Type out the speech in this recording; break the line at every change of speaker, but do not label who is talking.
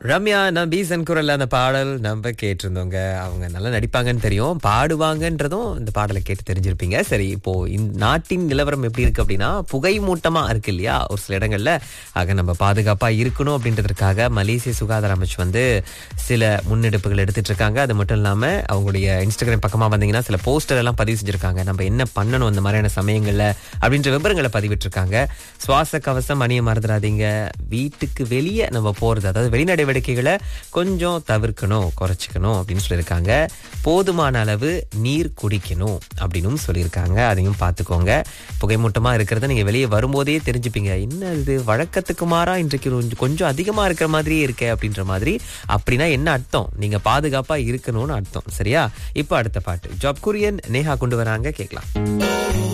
ரம்யா நம்பீசன் குரல் அந்த பாடல் நம்ம கேட்டிருந்தோங்க அவங்க நல்லா நடிப்பாங்கன்னு தெரியும் பாடுவாங்கன்றதும் இந்த பாடலை கேட்டு தெரிஞ்சிருப்பீங்க சரி இப்போ இந்த நாட்டின் நிலவரம் எப்படி இருக்கு அப்படின்னா புகை மூட்டமா இருக்கு இல்லையா ஒரு சில இடங்கள்ல ஆக நம்ம பாதுகாப்பா இருக்கணும் அப்படின்றதுக்காக மலேசிய சுகாதார அமைச்சு வந்து சில முன்னெடுப்புகள் எடுத்துட்டு இருக்காங்க அது மட்டும் இல்லாம அவங்களுடைய இன்ஸ்டாகிராம் பக்கமா வந்தீங்கன்னா சில போஸ்டர் எல்லாம் பதிவு செஞ்சிருக்காங்க நம்ம என்ன பண்ணணும் இந்த மாதிரியான சமயங்கள்ல அப்படின்ற விவரங்களை பதிவிட்டிருக்காங்க சுவாச கவசம் அணிய மறந்துடாதீங்க வீட்டுக்கு வெளியே நம்ம போறது அதாவது வெளி நடவடிக்கைகளை கொஞ்சம் தவிர்க்கணும் குறைச்சிக்கணும் அப்படின்னு சொல்லியிருக்காங்க போதுமான அளவு நீர் குடிக்கணும் அப்படின்னு சொல்லியிருக்காங்க அதையும் பார்த்துக்கோங்க புகைமூட்டமா இருக்கிறத நீங்க வெளியே வரும்போதே தெரிஞ்சுப்பீங்க என்ன இது வழக்கத்துக்கு மாறா இன்றைக்கு கொஞ்சம் கொஞ்சம் அதிகமா இருக்கிற மாதிரியே இருக்கே அப்படின்ற மாதிரி அப்படின்னா என்ன அர்த்தம் நீங்க பாதுகாப்பா இருக்கணும்னு அர்த்தம் சரியா இப்போ அடுத்த பாட்டு ஜாப் குரியன் நேஹா கொண்டு வராங்க கேட்கலாம்